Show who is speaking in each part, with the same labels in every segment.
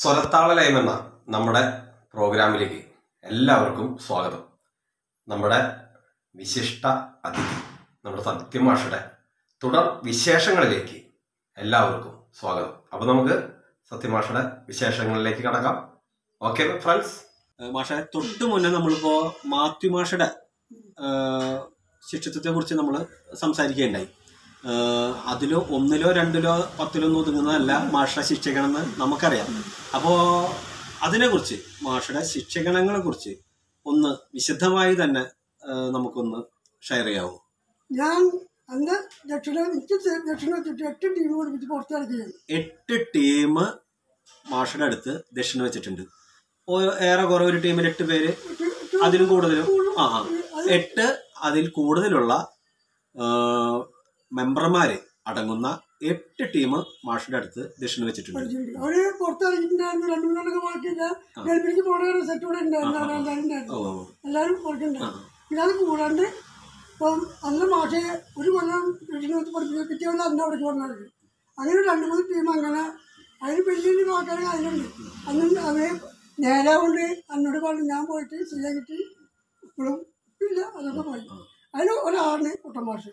Speaker 1: സ്വരത്താള ലയം എന്ന നമ്മുടെ പ്രോഗ്രാമിലേക്ക് എല്ലാവർക്കും സ്വാഗതം നമ്മുടെ വിശിഷ്ട അതിഥി നമ്മുടെ സത്യമാഷയുടെ തുടർ വിശേഷങ്ങളിലേക്ക് എല്ലാവർക്കും സ്വാഗതം അപ്പൊ നമുക്ക് സത്യമാഷയുടെ വിശേഷങ്ങളിലേക്ക് കടക്കാം ഓക്കെ ഫ്രണ്ട്സ്
Speaker 2: മാഷെ തൊട്ട് മുന്നേ നമ്മളിപ്പോ മാത്യു മാഷയുടെ ശിക്ഷത്വത്തെ കുറിച്ച് നമ്മൾ സംസാരിക്കുകയുണ്ടായി അതിൽ ഒന്നിലോ രണ്ടിലോ പത്തിലോ ഒന്നും ഒതുങ്ങുന്നതല്ല മാഷ ശിക്ഷകണമെന്ന് നമുക്കറിയാം അപ്പോൾ അതിനെക്കുറിച്ച് മാഷയുടെ ശിക്ഷകണങ്ങളെ കുറിച്ച് ഒന്ന് വിശദമായി തന്നെ ആ, നമുക്കൊന്ന് ഷെയർ ചെയ്യാവോ
Speaker 3: ഞാൻ അന്ന് ദക്ഷിണ എനിക്ക് ദക്ഷിണ വെച്ചിട്ട് എട്ട് ടീം പഠിപ്പിച്ച് പുറത്തിറക്കിയാണ്
Speaker 2: എട്ട് ടീം മാഷയുടെ അടുത്ത് ദക്ഷിണ വെച്ചിട്ടുണ്ട് ഓ- ഏറെക്കുറെ ഒരു ടീമിൽ എട്ട് പേര് അതിലും കൂടുതലും ആ ആ എട്ട് അതിൽ കൂടുതലുള്ള ആ, മെമ്പർമാര് അടങ്ങുന്ന എട്ട് ടീം മാഷിന്റെ അടുത്ത് ദക്ഷിണ വെച്ചിട്ടുണ്ട്
Speaker 3: പഠിച്ചിട്ടുണ്ട് അവര് പുറത്തിറങ്ങിയിട്ടുണ്ടായിരുന്നു രണ്ടു മൂന്നെണ്ണൊക്കെ മാറ്റിയില്ല ഗൾഫിലേക്ക് പോണ സെറ്റ് കൂടെ ഉണ്ടായിരുന്നു എല്ലാവരും ഉണ്ടായിരുന്നു
Speaker 2: ഓ
Speaker 3: എല്ലാവരും പുറത്തുണ്ടായിരുന്നു പിന്നെ അത് കൂടാണ്ട് ഇപ്പം അന്ന് മാഷെ ഒരു കൊല്ലം ദക്ഷിണ വെച്ച് പഠിപ്പിച്ച് പിറ്റേ കൊല്ലം അന്ന് അവിടെ കൊണ്ടത് അങ്ങനെ രണ്ട് മൂന്ന് ടീം അങ്ങനെ അതിന് വലിയ വലിയ ആൾക്കാരൊക്കെ അതിലുണ്ട് അന്ന് അവരെ നേരെ കൊണ്ട് അന്നോട് പറഞ്ഞു ഞാൻ പോയിട്ട് ശരിയാക്കിയിട്ട് ഇപ്പോഴും ഇല്ല അതൊക്കെ പോയി അതിന് ഒരാളിന് കുട്ടമാഷ്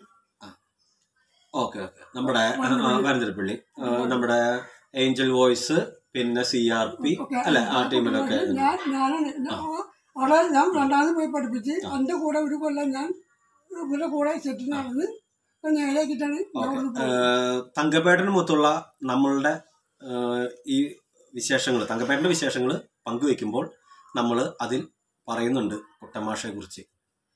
Speaker 2: ഓക്കെ ഓക്കെ നമ്മുടെ വരന്തരപ്പള്ളി ആ, നമ്മുടെ ഏഞ്ചൽ വോയിസ് പിന്നെ സി ആർ പി
Speaker 3: ഒക്കെ
Speaker 2: അല്ലെ ആ ടീമിലൊക്കെ
Speaker 3: ഞാൻ ഞാനാണ് ഞാൻ അവിടെ ഞാൻ രണ്ടാമത് പോയി പഠിപ്പിച്ച് എൻ്റെ കൂടെ ഒരു കൊല്ലം ഞാൻ ഇവരുടെ കൂടെ സെറ്റ് നടന്ന് ഇപ്പൊ നേരെയാക്കിയിട്ടാണ് ഞാൻ അവിടുന്ന് പോയത്.
Speaker 2: തങ്കപ്പേട്ടന് മൊത്തമുള്ള നമ്മളുടെ ആ, ഈ വിശേഷങ്ങൾ തങ്കപ്പേട്ടന്റെ വിശേഷങ്ങൾ പങ്കുവെക്കുമ്പോൾ നമ്മൾ അതിൽ പറയുന്നുണ്ട് കുട്ടമാഷയെ കുറിച്ച്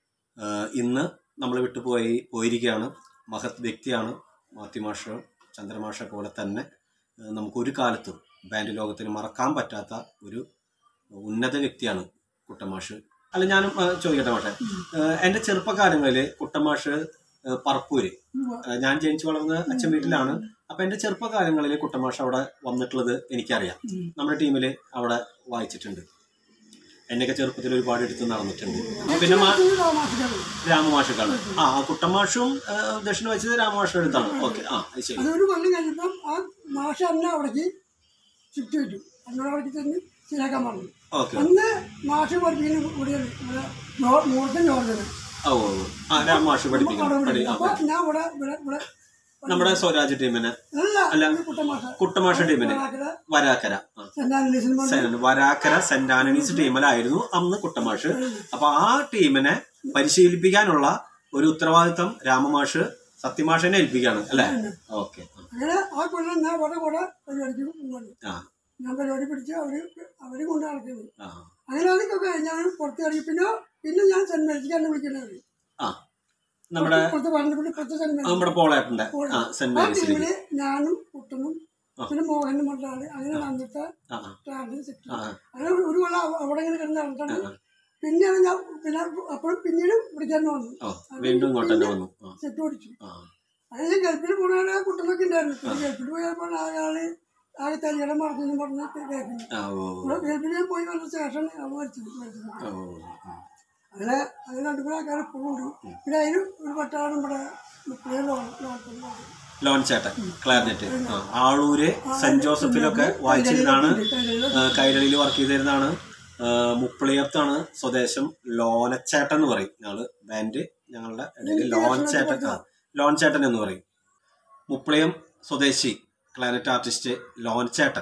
Speaker 2: ഇന്ന് നമ്മൾ വിട്ടുപോയി പോയിരിക്കുകയാണ് മഹത് വ്യക്തിയാണ് മാത്യുമാഷ ചന്ദ്രമാഷ പോലെ തന്നെ ആ, നമുക്കൊരു കാലത്തും ബാൻഡ് ലോകത്തിന് മറക്കാൻ പറ്റാത്ത ഒരു ഉന്നത വ്യക്തിയാണ് കുട്ടമാഷ് അല്ല ഞാനും ആ, ചോദിക്കട്ടെ മാഷെ ആ, എൻ്റെ ചെറുപ്പകാലങ്ങളിൽ കുട്ടമാഷ് ആ, പറപ്പൂര് ആ, ഞാൻ ജനിച്ചു വളർന്ന അച്ഛൻ വീട്ടിലാണ് അപ്പൊ എന്റെ ചെറുപ്പകാലങ്ങളിൽ കുട്ടമാഷ അവിടെ വന്നിട്ടുള്ളത് എനിക്കറിയാം നമ്മുടെ ടീമിൽ അവിടെ വായിച്ചിട്ടുണ്ട് എന്നൊക്കെ ചെറുപ്പത്തിൽ ഒരുപാട് എടുത്ത് നടന്നിട്ടുണ്ട് പിന്നെ മാ-
Speaker 3: ഈ രാമാസിക്കാണ്.
Speaker 2: രാമമാഷക്കാണ് ആ ആ കുട്ടമാഷും ആ, ദക്ഷിണ വെച്ചത് രാമമാഷയുടെ അടുത്താണ് ഓക്കെ ആ അത് ശരി
Speaker 3: അത് ഒരു കൊല്ലം കഴിഞ്ഞപ്പം ആ മാഷ അന്നെ അവിടേക്ക് ഷിഫ്റ്റ് ചെയ്തു എന്നോട് അവിടേക്ക് ചെന്ന് ശരിയാക്കാൻ പറഞ്ഞു
Speaker 2: ഓക്കെ
Speaker 3: അന്ന് മാഷ് പഠിപ്പിക്കുന്ന കൂടിയാണ് ഇവിടെ ജോ- മൂർത്തൻ ജോർജന്
Speaker 2: ഓ ഓ, ഓ. ആ രാമമാഷ് പഠിപ്പിക്കണം
Speaker 3: അവിടെ
Speaker 2: പഠി ആ,
Speaker 3: അപ്പൊ ഞാൻ ഇവിടെ ഇവിടെ ഇവിടെ
Speaker 2: നമ്മുടെ സ്വരാജ് ടീമിനെ
Speaker 3: അല്ല
Speaker 2: അല്ല.
Speaker 3: കുട്ടമാഷ
Speaker 2: കുട്ടമാഷ ടീമിനെ വരാക്കര ആ
Speaker 3: സെന്റ് ആന്റണീസിന് പറഞ്ഞു
Speaker 2: സെന്റ് വരാക്കര സെന്റ് ആന്റണീസ് ടീമിലായിരുന്നു അന്ന് കുട്ടമാഷ് അപ്പൊ ആ ടീമിനെ പരിശീലിപ്പിക്കാനുള്ള ഒരു ഉത്തരവാദിത്തം രാമമാഷ് സത്യമാഷിനെ ഏൽപ്പിക്കുകയാണ് അല്ലെ ഓക്കെ
Speaker 3: അങ്ങനെ ആ കൊല്ലം ഞാൻ അവരുടെ കൂടെ പരിപാടിക്ക് പോവാണ്
Speaker 2: ആ
Speaker 3: ഞാൻ പരിപാടി പിടിച്ച് അവര് അവര് കൊണ്ട് നടക്കുന്നത്
Speaker 2: ആ
Speaker 3: അങ്ങനെ അതൊക്കെ കഴിഞ്ഞാൽ പുറത്തിറങ്ങി പിന്നെ പിന്നെ ഞാൻ സെന്റ് മേരിക്കാണ് വിളിക്കുന്നത്
Speaker 2: ആ നമ്മുടെ
Speaker 3: പുറത്ത് പറഞ്ഞിട്ട് പുറത്ത് സെന്റ് മേരിക്ക്
Speaker 2: നമ്മുടെ പോളേട്ടന്റെ ആ സെന്റ്
Speaker 3: ആ
Speaker 2: മേരീസിലേക്ക്
Speaker 3: ടീമില് ഞാനും കുട്ടനും പിന്നെ മോഹനും മറ്റാള് അങ്ങനെ അന്നത്തെ
Speaker 2: ആ ആ,
Speaker 3: സ്റ്റാൻഡ് സെക്രട്ടറി
Speaker 2: ആ
Speaker 3: അങ്ങനെ ഒരു കൊല്ലം അവ- അവിടെ ഇങ്ങനെ കിടന്ന് നടന്നിട്ടാണ് പിന്നെയാണ് ഞാൻ പിന്നെ അപ്പോൾ പിന്നീട് വിളിക്കാൻ വന്നു
Speaker 2: ഓ വീണ്ടും ഇങ്ങോട്ട് തന്നെ വന്നു ആ
Speaker 3: സെറ്റ് ഓടിച്ചു
Speaker 2: ആ
Speaker 3: അത് ഞാൻ ഗൾഫിൽ പോണ കുട്ടനൊക്കെ ഉണ്ടായിരുന്നു പിന്നെ ഗൾഫിൽ പോയപ്പോൾ ആള് ആകെ തരികടം മറന്നു പറഞ്ഞ് കേൾക്കുന്നു
Speaker 2: ആ ഓ ഓ,
Speaker 3: ഇവിടെ ഗൾഫിൽ പോയി വന്ന ശേഷം അവ മരിച്ചത് മരിച്ചത്
Speaker 2: ഓ ആ.
Speaker 3: അങ്ങനെ അങ്ങനെ രണ്ടു മൂന്ന് ആൾക്കാർ ഇപ്പോഴും ഉണ്ട് പിന്നെ അതിന് ഒരു പട്ടാണ് നമ്മുടെ മുപ്പത് ലോൺ ലോൺ
Speaker 2: ലോൺ ചേട്ടൻ ക്ലാരിനെറ്റ് ആ ആളൂര് സെന്റ് ജോസഫിലൊക്കെ വായിച്ചിരുന്നാണ് കൈരളിയിൽ വർക്ക് ചെയ്തിരുന്നാണ് മുപ്പിളിയത്താണ് സ്വദേശം ലോനച്ചേട്ടൻ എന്ന് പറയും ഞങ്ങള് ബാൻഡ് ഞങ്ങളുടെ ഇടയിൽ ലോൺ ചേട്ടൻ ആ ലോൺ ചേട്ടൻ എന്ന് പറയും മുപ്പിളിയം സ്വദേശി ക്ലാനറ്റ് ആർട്ടിസ്റ്റ് ലോൺ ചേട്ടൻ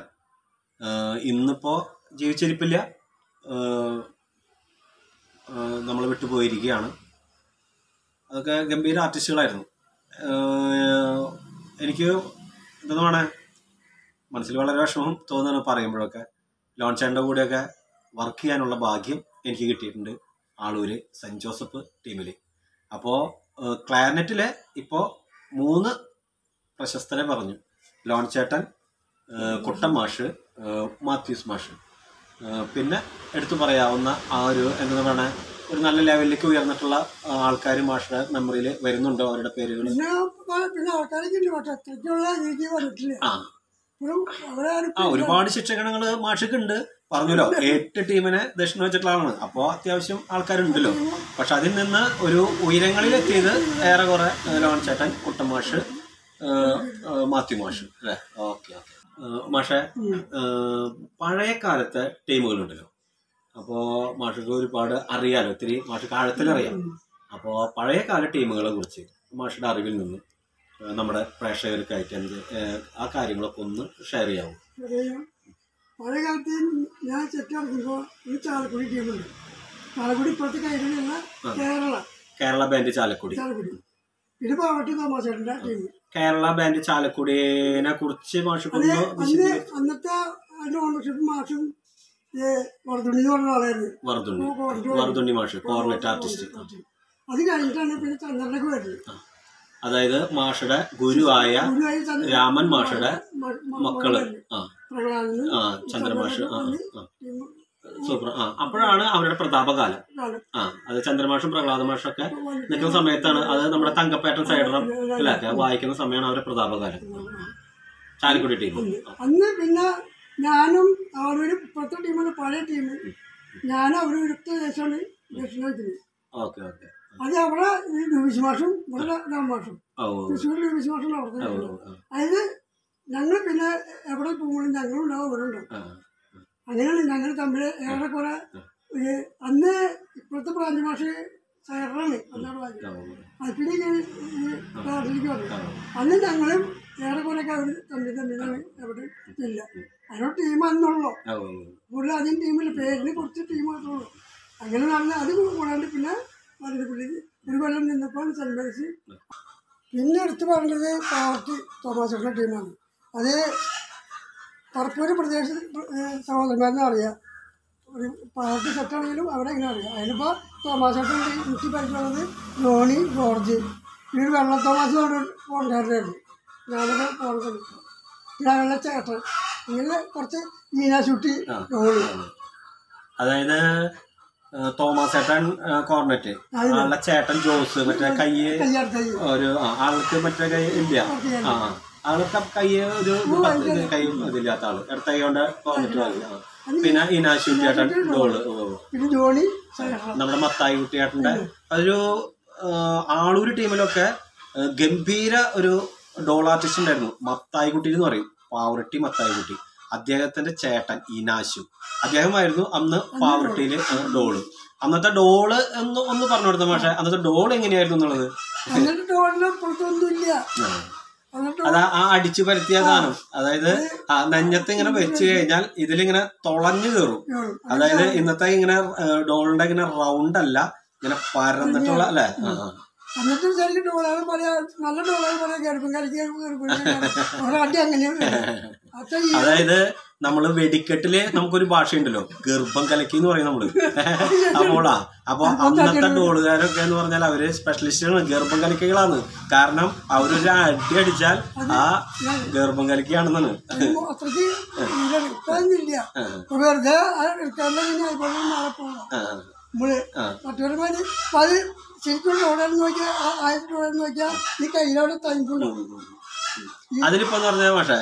Speaker 2: ഇന്നിപ്പോ ജീവിച്ചിരിപ്പില്ല നമ്മൾ വിട്ടുപോയിരിക്കുകയാണ് അതൊക്കെ ഗംഭീര ആർട്ടിസ്റ്റുകളായിരുന്നു ആഹ് എനിക്ക് എന്താണ് മനസ്സിൽ വളരെ വിഷമം തോന്നുന്നു പറയുമ്പോഴൊക്കെ ലോൺചാൻ്റെ കൂടെയൊക്കെ വർക്ക് ചെയ്യാനുള്ള ഭാഗ്യം എനിക്ക് കിട്ടിയിട്ടുണ്ട് ആളൂര് സെൻറ് ജോസഫ് ടീമിൽ അപ്പോൾ ക്ലാരനെറ്റിലെ ഇപ്പോൾ മൂന്ന് പ്രശസ്തരെ പറഞ്ഞു ലോൺ ചേട്ടൻ ആഹ് കുട്ടൻ മാഷ് ആഹ് മാത്യൂസ് മാഷ് ആഹ് പിന്നെ എടുത്തു പറയാവുന്ന ആ ഒരു എന്താ പറയുക ഒരു നല്ല ലെവലിലേക്ക് ഉയർന്നിട്ടുള്ള ആൾക്കാർ മാഷയുടെ മെമ്മറിയിൽ വരുന്നുണ്ടോ അവരുടെ പേരുകൾ
Speaker 3: പിന്നെ പ- പിന്നെ ആൾക്കാരൊക്കെ ഉണ്ട് പക്ഷെ അത്രയ്ക്കുള്ള രീതി വന്നിട്ടില്ല
Speaker 2: ആ
Speaker 3: ഇപ്പോഴും അവരാരും
Speaker 2: ആ ഒരുപാട് ശിക്ഷകണങ്ങള് മാഷക്കുണ്ട് പറഞ്ഞല്ലോ എട്ട് ടീമിനെ ദക്ഷിണ വെച്ചിട്ടുള്ള ആളാണ് അപ്പോൾ അത്യാവശ്യം ആൾക്കാരുണ്ടല്ലോ പക്ഷെ അതിൽ നിന്ന് ഒരു ഉയരങ്ങളിലെത്തിയത് ഏറെക്കുറെ ഏഹ്, ലോൺ ചേട്ടൻ കുട്ടൻ മാഷ് ഏഹ്, ഏഹ്, മാത്യു മാഷ് അല്ലേ ഓക്കെ ഓക്കെ മാഷെ
Speaker 3: ഉം.
Speaker 2: ഏഹ്, പഴയ കാലത്തെ ടീമുകളുണ്ടല്ലോ അപ്പോ മാഷക്ക് ഒരുപാട് അറിയാലോ ഒത്തിരി മാഷക്ക് ആഴത്തിലറിയാം അപ്പോ പഴയ കാല ടീമുകളെ കുറിച്ച് മാഷയുടെ അറിവിൽ നിന്ന് ഏഹ്, നമ്മുടെ പ്രേക്ഷകർക്കായിട്ട് എന്ത് ഏഹ്, ആ കാര്യങ്ങളൊക്കെ ഒന്ന് ഷെയർ ചെയ്യാവും
Speaker 3: അറിയാം പഴയ കാലത്ത് ഞാൻ ചെക്ക് നടക്കുമ്പോൾ ഒരു ചാലക്കുടി ടീമുണ്ട് ചാലക്കുടി ഇപ്പോഴത്തെ കൈകളിലുള്ള കേരള
Speaker 2: കേരള ബാൻഡ് ചാലക്കുടി
Speaker 3: ചാലക്കുടി പിന്നെ പാവട്ടി തോമാസേട്ടൻ്റെ ടീം
Speaker 2: കേരള ബാൻഡ് ചാലക്കുടിനെ കുറിച്ച്
Speaker 3: അത്
Speaker 2: മാഷക്കൊന്ന്
Speaker 3: അന്ന്
Speaker 2: വിശദീകരിച്ച്
Speaker 3: അന്നത്തെ അതിന്റെ ഓണർഷിപ്പ് മാഷും വർദ്ധുണി എന്ന് പറഞ്ഞ ആളായിരുന്നു
Speaker 2: വർദ്ധുണ്ണി
Speaker 3: കോർണറ്റ്
Speaker 2: വർദ്ധുണ്ണി മാഷ് കോർണറ്റ് ആർട്ടിസ്റ്റ്
Speaker 3: അത് കഴിഞ്ഞിട്ടാണ് പിന്നെ ചന്ദ്രനൊക്കെ വരുന്നത്
Speaker 2: അതായത് മാഷയുടെ ഗുരുവായ
Speaker 3: ഗുരുവായൂർ ചന്ദ്രൻ
Speaker 2: രാമൻ മാഷയുടെ
Speaker 3: മ- മ-
Speaker 2: മക്കള്
Speaker 3: മകനുണ്ട്.
Speaker 2: ആ
Speaker 3: പ്രഹ്ലാദന്
Speaker 2: ആ ചന്ദ്രമാഷ് ആ ആ
Speaker 3: ടീം
Speaker 2: സൂപ്പർ ആ അപ്പോഴാണ് അവരുടെ പ്രതാപകാലം
Speaker 3: കാലം.
Speaker 2: ആ അത് ചന്ദ്രമാഷും പ്രഹ്ലാദ മാഷൊക്കെ നിൽക്കുന്ന സമയത്താണ് അത് നമ്മുടെ തങ്കപ്പേട്ടൻ സൈഡറും അല്ലേ വായിക്കുന്ന സമയമാണ് അവരുടെ പ്രതാപകാലം ചാലക്കുടി ടീം
Speaker 3: അന്ന് പിന്നെ ഞാനും അവരൊരു ഇപ്പോഴത്തെ ടീമാണ് പഴയ ടീം ഞാനും അവരും എടുത്ത ശേഷമാണ് ദക്ഷിണ വയ്ക്കുന്നത്
Speaker 2: ഓക്കെ ഓക്കെ
Speaker 3: അത് അവിടെ ഈ ലൂബിസ് മാഷും ഇവിടെ രാം മാഷും
Speaker 2: ഓ
Speaker 3: തൃശ്ശൂർ ലൂബിസ് മാഷും
Speaker 2: ഓ,
Speaker 3: അവിടെ
Speaker 2: ഓ, ഓ,
Speaker 3: അതായത് ഞങ്ങൾ പിന്നെ എവിടെ പോകുമ്പോഴും ഞങ്ങളും ഉണ്ടാവും ഇവിടെ ഉണ്ടാവും
Speaker 2: ആ,
Speaker 3: അങ്ങനെയാണ് ഞങ്ങൾ തമ്മിൽ ഏറെക്കുറെ ഒരു അന്ന് ഇപ്പോഴത്തെ ബ്രാഞ്ച് മാഷ് സൈഡറാണ് അന്നാണ് ബ്രാഞ്ച്
Speaker 2: ഓ,
Speaker 3: അത് പിന്നെ ഞാൻ ഈ ബ്രാഞ്ചിലേക്ക് വന്നു
Speaker 2: ആ,
Speaker 3: അന്ന് ഞങ്ങളും ഏറെക്കുറെയൊക്കെ അവർ തമ്മിൽ തമ്മിലാണ് എവിടെ ഇല്ല അതിനോട് ടീം അന്നുള്ളൂ
Speaker 2: ഓ, ഓ,
Speaker 3: കൂടുതൽ അധികം ടീമില്ല പേരിന് കുറച്ച് ടീം മാത്രമേ ഉള്ളൂ അങ്ങനെ നടന്ന് അത് കൂടാണ്ട് പിന്നെ വരണ്ടപ്പള്ളി ഒരു കൊല്ലം നിന്നപ്പോൾ സെൻറ്റ് മേരീസ് പിന്നെ എടുത്ത് പറഞ്ഞത് പാർട്ടി തോമാസേട്ടൻ്റെ ടീമാണ് അത് പറപ്പൂര് പ്രദേശ സഹോദരന്മാരെന്ന് അറിയാം ഒരു പാർട്ടി സെറ്റാണെങ്കിലും അവിടെ ഇങ്ങനെ അറിയാം അതിലിപ്പോൾ തോമാസേട്ടൻ എനിക്ക് പരിചയമുള്ളത് ജോണി ജോർജ് ഈ വെള്ള തോമാസ് പോണ്ടായിരുന്നു ഞാനൊക്കെ പോകാൻ ശ്രമിച്ചു പിന്നെ വെള്ള ചേട്ടൻ ഇങ്ങനെ കുറച്ച് മീനാശുട്ടി
Speaker 2: ആ.
Speaker 3: ജോണി
Speaker 2: അതായത് ആ, തോമസ് ഏട്ടൻ ആ, കോർണറ്റ്
Speaker 3: അതിന്.
Speaker 2: ആളുടെ ചേട്ടൻ ജോസ് മറ്റേ കയ്യ്
Speaker 3: കയ്യാർത്തൈ
Speaker 2: ഒരു ആ, ആൾക്ക് മറ്റേ കൈ ഇല്ല ആ ആ. ആൾക്ക് കൈ ഒരു ഇത് പത്ത് ഇത് കൈ ഇതില്ലാത്ത ആള് ഇടത്ത കൈ കൊണ്ട് കോർണറ്റ് വാങ്ങി ആ. പിന്നെ ഇനാശു ചേട്ടൻ ഡോള് ഓ ഓ.
Speaker 3: പിന്നെ ജോണി ചേട്ടൻ
Speaker 2: നമ്മുടെ മത്തായി കുട്ടിയേട്ടൻ്റെ അതൊരു ആ, ആളൂര് ടീമിലൊക്കെ ആ, ഗംഭീര ഒരു ഡോൾ ആർട്ടിസ്റ്റ് ഉണ്ടായിരുന്നു മത്തായി കുട്ടി എന്ന് പറയും പാവറട്ടി മത്തായി കുട്ടി അദ്ദേഹത്തിന്റെ ചേട്ടൻ ഇനാശു അദ്ദേഹമായിരുന്നു അന്ന് പാവറട്ടിയില് ഡോള് അന്നത്തെ ഡോള് എന്ന് ഒന്ന് പറഞ്ഞു കൊടുത്ത പക്ഷേ അന്നത്തെ ഡോൾ എങ്ങനെയായിരുന്നു എന്നുള്ളത്
Speaker 3: എന്നിട്ട് ഡോളിനെ പുറത്തൊന്നുമില്ല
Speaker 2: ആ. എന്നിട്ട്
Speaker 3: എന്നിട്ട്
Speaker 2: അത് ആ അടിച്ചു പരത്തിയ സാധനം അതായത് ആ നെഞ്ഞത്ത് ഇങ്ങനെ വെച്ച് കഴിഞ്ഞാൽ ഇതിലിങ്ങനെ തുളഞ്ഞു കയറും
Speaker 3: ജോണി.
Speaker 2: അതായത് ഇന്നത്തെ ഇങ്ങനെ ഡോളിന്റെ ഇങ്ങനെ റൗണ്ട് അല്ല ഇങ്ങനെ പരന്നിട്ടുള്ള അല്ലേ ആ, ആ.
Speaker 3: എന്നിട്ട് ശരിക്കും ഡോളാണ് പറയാ നല്ല ഡോളാണ് പറയാ ഗർഭം കലക്കി അവിടെ അടി അങ്ങനെയാണ് അത്ര ഈ
Speaker 2: അതായത് നമ്മള് വെടിക്കെട്ടില് നമുക്കൊരു ഭാഷയുണ്ടല്ലോ ഗർഭം കലക്കി എന്ന് പറയും നമ്മള് അപ്പോളാ അപ്പൊ അന്നത്തെ ഡോളുകാരൊക്കെ എന്ന് പറഞ്ഞാൽ അവര് സ്പെഷ്യലിസ്റ്റുകളാണ് ഗർഭം കലക്കികളാണ് കാരണം അവരൊരു അടി അടിച്ചാൽ ആ ഗർഭം കലക്കിയാണെന്നാണ്
Speaker 3: അത്രയ്ക്ക് ഇതാണ് ഇപ്പൊ ഇല്ല ഇപ്പൊ വെറുതെ എടുക്കാതെ ഇങ്ങനെ ആയിക്കോട്ടെ നാളെ പോകാം
Speaker 2: ആ,
Speaker 3: നമ്മള്
Speaker 2: ആ.
Speaker 3: മറ്റൊരുമാതിരി അപ്പൊ അത് ശരിക്കും ഡോളാന്ന് നോക്കിയാൽ ആയിരത്തി ഡോളാന്ന് നോക്കിയാൽ ഈ കയ്യിലവിടെ തൈമ്പുണ്ടാവും
Speaker 2: അതിലിപ്പോ എന്ന് പറഞ്ഞാൽ പക്ഷേ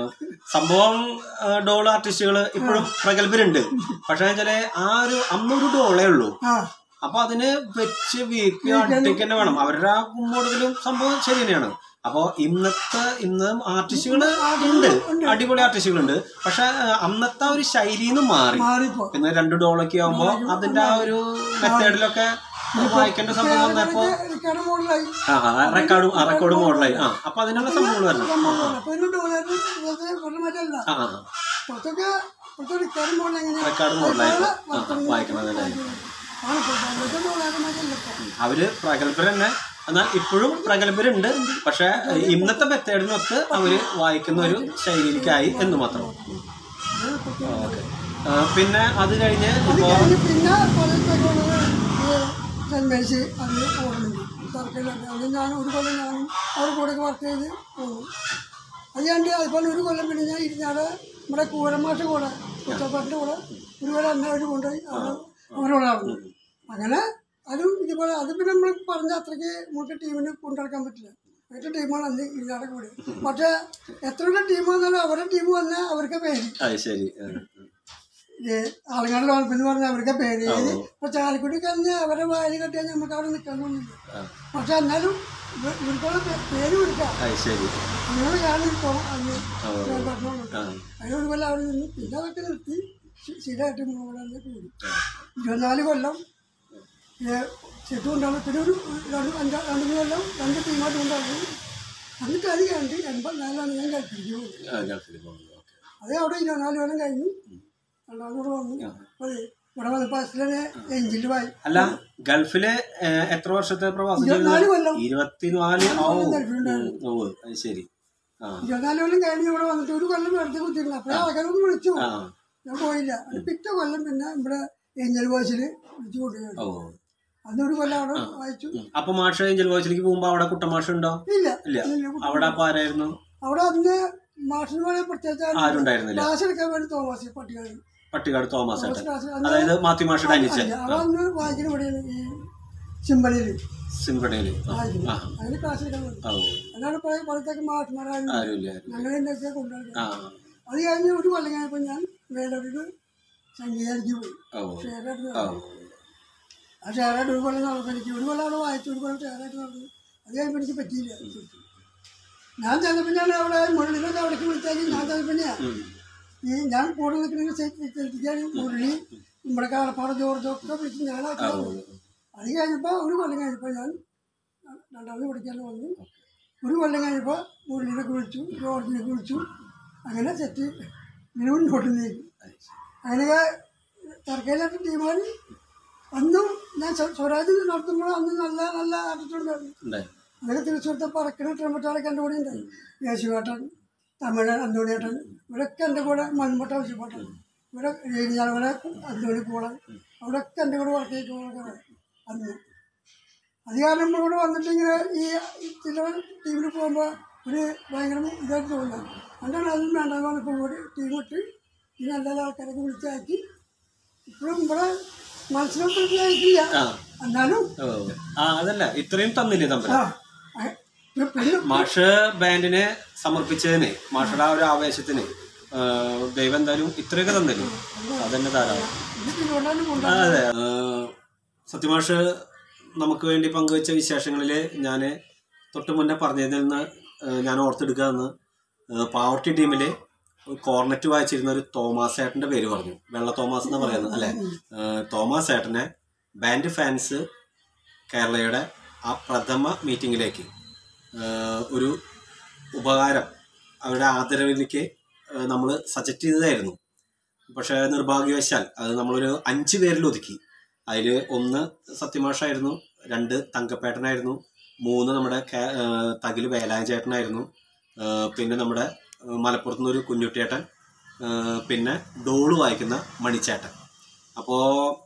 Speaker 2: സംഭവം ഡോൾ ആർട്ടിസ്റ്റുകൾ ഇപ്പോഴും പ്രഗത്ഭരുണ്ട് പക്ഷെ വെച്ചാല് ആ ഒരു അന്നൊരു ഡോളേ ഉള്ളൂ
Speaker 3: ആ
Speaker 2: അപ്പൊ അതിന് വെച്ച് വീക്ക് അട്ടിക്ക് തന്നെ വേണം അവരുടെ ആ മോഡലും സംഭവം ശരി തന്നെയാണ് അപ്പോ ഇന്നത്തെ ഇന്ന് ആർട്ടിസ്റ്റുകൾ ഉണ്ട് അടിപൊളി ആർട്ടിസ്റ്റുകൾ ഉണ്ട് പക്ഷെ അന്നത്തെ ആ ഒരു ശൈലിയിൽ നിന്ന് മാറി
Speaker 3: മാറിപ്പോ
Speaker 2: പിന്നെ രണ്ട് ഡോളൊക്കെ ആകുമ്പോ അതിന്റെ ആ ഒരു മെത്തേഡിലൊക്കെ വായിക്കേണ്ട സംഭവം വന്നപ്പോ
Speaker 3: എനിക്കാണ് മോഡലായി
Speaker 2: ആ റെക്കോർഡും ആ റെക്കോർഡ് മോഡലായി ആ അപ്പൊ അതിനുള്ള സംഭവങ്ങൾ വരണം
Speaker 3: അപ്പൊ ഇതിന് ഡോളറിന് പറഞ്ഞ മാറ്റല്ല
Speaker 2: ആ ആ
Speaker 3: പുറത്തൊക്കെ പുറത്തെ റിക്കാർഡ് മോഡൽ എങ്ങനെയാ
Speaker 2: റെക്കോർഡ് മോഡലായി ആ ആ, വായിക്കണതല്ലേ
Speaker 3: ആണ് ഇപ്പൊ പണ്ടത്തെ ഡോളറിന് മാറ്റല്ല ഇപ്പൊ
Speaker 2: അവര് പ്രഗത്ഭർ തന്നെ എന്നാൽ ഇപ്പോഴും പ്രഗത്ഭരുണ്ട് പക്ഷെ ഇന്നത്തെ മെത്തേഡിനൊത്ത് അവര് വായിക്കുന്ന ഒരു ശൈലിയിലേക്കായി എന്ന് മാത്രം ഓക്കെ പിന്നെ അത് കഴിഞ്ഞ്
Speaker 3: അത്
Speaker 2: ഇപ്പോ
Speaker 3: കഴിഞ്ഞ് പിന്നെ പലപ്പോഴുള്ളത് സെൻമേഴ്സ് അതിൽ പോകുന്നുണ്ട് സർക്കിളിലൊക്കെ അത് ഞാൻ ഒരു കൊല്ലം ഞാനും അവരുടെ കൂടെ വർക്ക് ചെയ്ത് പോകും അത് കഴിഞ്ഞ് അതുപോലെ ഒരു കൊല്ലം പിന്നെ ഞാൻ ഇരുന്നാട് നമ്മുടെ കൂരമാഷ കൂടെ കുറ്റപ്പാട്ടിൻ്റെ കൂടെ ഒരു കൊല്ലം എന്നെ അവർ കൊണ്ടുപോയി അവിടെ അവരോട് നടന്നു അങ്ങനെ അതും ഇതുപോലെ അത് പിന്നെ നമ്മൾ പറഞ്ഞ അത്രയ്ക്ക് നമുക്ക് ടീമിന് കൊണ്ടുനടക്കാൻ പറ്റില്ല മറ്റു ടീമുകൾ അന്ന് ഇല്ലാതെ കൂടി പക്ഷേ എത്ര ടീം വന്നാലും അവരുടെ ടീം വന്നാൽ അവർക്ക് പേര്
Speaker 2: അത് ശരി ആ,
Speaker 3: ആളുകളുടെ വളർപ്പെന്ന് പറഞ്ഞാൽ അവർക്ക് പേര്
Speaker 2: ആ.
Speaker 3: ഇപ്പൊ ചാലക്കുടി കഴിഞ്ഞ് അവരെ വായന കെട്ടിയാൽ നമുക്ക് അവിടെ നിൽക്കാൻ തോന്നില്ല
Speaker 2: ആ,
Speaker 3: പക്ഷെ എന്നാലും ഇവ- ഇവർക്കുള്ള പേ- പേര് കൊടുക്കാം
Speaker 2: അത് ശരി
Speaker 3: അങ്ങനെ ഞാൻ ഇപ്പോൾ അന്ന്
Speaker 2: ഓ.
Speaker 3: ഞാൻ പറഞ്ഞോളൂ
Speaker 2: ആ
Speaker 3: അതിനൊരു കൊല്ലം അവിടെ നിന്ന് പിന്നെ അതൊക്കെ നിർത്തി സ്ഥി- സ്ഥിരമായിട്ട് മൂന്ന് തന്നെ കൂടി ഇരുപത്തിനാല് കൊല്ലം ചെത്തു കൊണ്ടാണ് പിന്നെ ഒരു രണ്ട് അഞ്ചാ രണ്ട് മൂന്ന് കൊല്ലം രണ്ട് ടീമായിട്ട് കൊണ്ടാണ് അന്ന് കളി കണ്ട് എൺപത്തിനാലാണ് ഞാൻ കളിപ്പിച്ചു പോയത്
Speaker 2: ആ, ഗൾഫിൽ പോകുന്നത് ഓക്കെ
Speaker 3: അത് അവിടെ ഇരുപത്തിനാല് കൊല്ലം കഴിഞ്ഞു രണ്ടാമത് കൂടെ വന്നു അപ്പോൾ ഇവിടെ വന്നപ്പോൾ അസിലെ എഞ്ചിൽ വായി
Speaker 2: അല്ല ഗൾഫിലെ ഏ, എത്ര വർഷത്തെ പ്രവാസം
Speaker 3: ഇരുപത്തിനാല് കൊല്ലം.
Speaker 2: ഇരുപത്തിനാല് ഓ
Speaker 3: കൊല്ലം ഗൾഫിലുണ്ടായിരുന്നു.
Speaker 2: ഉം, ഓ അത് ശരി ആ
Speaker 3: ഇരുപത്തിനാല് കൊല്ലം കഴിഞ്ഞ് ഇവിടെ വന്നിട്ട് ഒരു കൊല്ലം വെറുതെ കുത്തിയിരുന്നു അപ്പോൾ ആൾക്കാരൊന്നും വിളിച്ചു
Speaker 2: ആ
Speaker 3: ഞാൻ പോയില്ല അത് പിറ്റേ കൊല്ലം പിന്നെ ഇവിടെ ഏഞ്ചൽ ബോസിൽ വിളിച്ചു കൊണ്ടുപോയി
Speaker 2: ഓ
Speaker 3: അന്നൊരു കൊല്ലം അവിടെ വായിച്ചു
Speaker 2: ഉം. അപ്പൊ മാഷ് ഏഞ്ചൽ വോയിസിലേക്ക് പോകുമ്പോ അവിടെ കുട്ടമാഷ് ഉണ്ടോ
Speaker 3: ഇല്ല
Speaker 2: ഇല്ല
Speaker 3: ഇല്ല.
Speaker 2: അവിടെ അപ്പൊ ആരായിരുന്നു
Speaker 3: അവിടെ അന്ന് മാഷിന് പോലെ പ്രത്യേകിച്ച്
Speaker 2: ആരും ഉണ്ടായിരുന്നില്ല
Speaker 3: ക്ലാസ് എടുക്കാൻ വേണ്ടി തോമസ് പട്ടികളി
Speaker 2: പട്ടിക്കാട് തോമസ് ഏട്ടൻ
Speaker 3: ക്ലാസ് അന്ന്
Speaker 2: അതായത് മാത്യു മാഷയുടെ അനിച്ചൻ
Speaker 3: അവിടെ അന്ന് വായിക്കുന്ന ഇവിടെയാണ് ഈ സിമ്പണിയിൽ
Speaker 2: സിംപണിയില് ആ
Speaker 3: വായിക്കുന്നത്
Speaker 2: ആ.
Speaker 3: അതിന് ക്ലാസ് എടുക്കാൻ വേണ്ടി
Speaker 2: ഓ
Speaker 3: അതാണ് പഴയ പഴത്തൊക്കെ മാഷ്മാരായിരുന്നു
Speaker 2: ആരുമില്ല ആരും
Speaker 3: ഞങ്ങളെ എന്തൊക്കെ കൊണ്ടുവരുന്നത്
Speaker 2: ആ
Speaker 3: അത് കഴിഞ്ഞ് ഒരു കൊല്ലം കഴിഞ്ഞപ്പോൾ ഞാൻ വേലൂരിൽ സംഗീതത്തിലേക്ക് പോയി
Speaker 2: ഓ
Speaker 3: ഷെയറായിട്ട്
Speaker 2: ഓ
Speaker 3: നടന്നു. ആ ഷെയറായിട്ട് ഒരു കൊല്ലം നടന്നു എനിക്ക് ഒരു കൊല്ലം അവിടെ വായിച്ചു ഒരു കൊല്ലം ഷെയറായിട്ട് നടന്നു അത് കഴിയുമ്പോൾ എനിക്ക് പറ്റിയില്ല ഞാൻ ചെന്നപ്പോൾ ഞാൻ അവിടെ മുരളിനൊക്കെ അവിടേക്ക് വിളിച്ചാൽ ഞാൻ ചെന്നപ്പോഴാ
Speaker 2: ഉം.
Speaker 3: ഈ ഞാൻ കൂടെ നിൽക്കുന്ന സ്ഥലത്തേക്കാണ് മുരളി നമ്മുടെ കാലപ്പാട് ജോർജ് ഒക്കെ വിളിച്ച് ഞാനാക്കി
Speaker 2: ഓ
Speaker 3: വന്നു. അത് കഴിഞ്ഞപ്പോൾ ഒരു കൊല്ലം കഴിഞ്ഞപ്പോൾ ഞാൻ രണ്ടാമത് പഠിക്കാൻ വന്നു ഒരു കൊല്ലം കഴിഞ്ഞപ്പോൾ മുരളിനൊക്കെ വിളിച്ചു ജോർജിനൊക്കെ വിളിച്ചു അങ്ങനെ സെറ്റ് ഇങ്ങനെ മുന്നോട്ട് നീക്കി അങ്ങനെയൊക്കെ തർക്കയിലാത്ത ടീമാണ് അന്നും ഞാൻ സ്വ- സ്വരാജ് നടത്തുമ്പോൾ അന്ന് നല്ല നല്ല ആറ്റിട്ടുണ്ടായിരുന്നു
Speaker 2: ഉണ്ടായി
Speaker 3: അതൊക്കെ തൃശ്ശൂരത്തെ പറക്കുന്ന ട്രംപറ്റാളൊക്കെ എൻ്റെ കൂടെ ഉണ്ടായി യേശുവേട്ടൻ തമിഴ് അന്തോണിയേട്ടൻ ഇവരൊക്കെ എൻ്റെ കൂടെ മൺമുട്ട ആവശ്യപ്പെട്ടൻ ഇവിടെ ഇവിടെ അന്തോണി കൂടെ അവിടെയൊക്കെ എൻ്റെ കൂടെ വർക്ക് ചെയ്തിട്ടുള്ളതൊക്കെ അന്ന് അത് കാരണം നമ്മളിവിടെ വന്നിട്ട് ഇങ്ങനെ ഈ ഈ ചില ടീമിൽ പോകുമ്പോൾ ഒരു ഭയങ്കര ഇതായിട്ട് തോന്നുന്നത് അതുകൊണ്ടാണ് അതും വേണ്ടെന്ന് പറഞ്ഞപ്പോൾ കൂടി ടീം ഇട്ട് ഈ നല്ല നല്ല ആൾക്കാരൊക്കെ വിളിച്ചാക്കി ഇപ്പോഴും ഇവിടെ മത്സരത്തിൽ ആയിട്ടില്ല
Speaker 2: ആ
Speaker 3: എന്നാലും
Speaker 2: ഓ ആ അതല്ല ഇത്രയും തന്നില്ലേ തമ്മിൽ
Speaker 3: ആ ആ, പിന്നെ
Speaker 2: മാഷ് ബാൻഡിനെ സമർപ്പിച്ചതിന് മാഷയുടെ ആ ഒരു ആവേശത്തിന് ആ, ദൈവം എന്തായാലും ഇത്രയൊക്കെ തന്നില്ലേ അതന്നെ ധാരാളം
Speaker 3: ഇത് തിരുവനന്തപുരം
Speaker 2: ആ,
Speaker 3: കൊണ്ടുവന്നു
Speaker 2: അതെ ആ, സത്യമാഷ് നമുക്ക് വേണ്ടി പങ്കുവച്ച വിശേഷങ്ങളിൽ ഞാൻ തൊട്ട് മുന്നേ പറഞ്ഞതിൽ നിന്ന് ആ, ഞാൻ ഓർത്തെടുക്കാന്ന് പാവർട്ടി ടീമിൽ കോർണറ്റ് വായിച്ചിരുന്ന ഒരു തോമാസ് ഏട്ടൻ്റെ പേര് പറഞ്ഞു വെള്ള തോമാസ് എന്ന് പറയുന്നത് അല്ലേ ആ, തോമാസ് ഏട്ടനെ ബാൻഡ് ഫാൻസ് കേരളയുടെ ആ പ്രഥമ മീറ്റിങ്ങിലേക്ക് ഒരു ഉപകാരം അവരുടെ ആദരവിലേക്ക് നമ്മൾ സജക്റ്റ് ചെയ്തതായിരുന്നു പക്ഷേ നിർഭാഗ്യവശാൽ അത് നമ്മളൊരു അഞ്ച് പേരിൽ ഒതുക്കി അതിൽ ഒന്ന് സത്യമാഷായിരുന്നു രണ്ട് തങ്കപ്പേട്ടനായിരുന്നു മൂന്ന് നമ്മുടെ കേ- ആ, തകില് വേലായ ചേട്ടനായിരുന്നു ആ, പിന്നെ നമ്മുടെ ആ, മലപ്പുറത്ത് നിന്നൊരു കുഞ്ഞുട്ടിയേട്ടൻ ആ, പിന്നെ ഡോള് വായിക്കുന്ന മണിച്ചേട്ടൻ അപ്പോൾ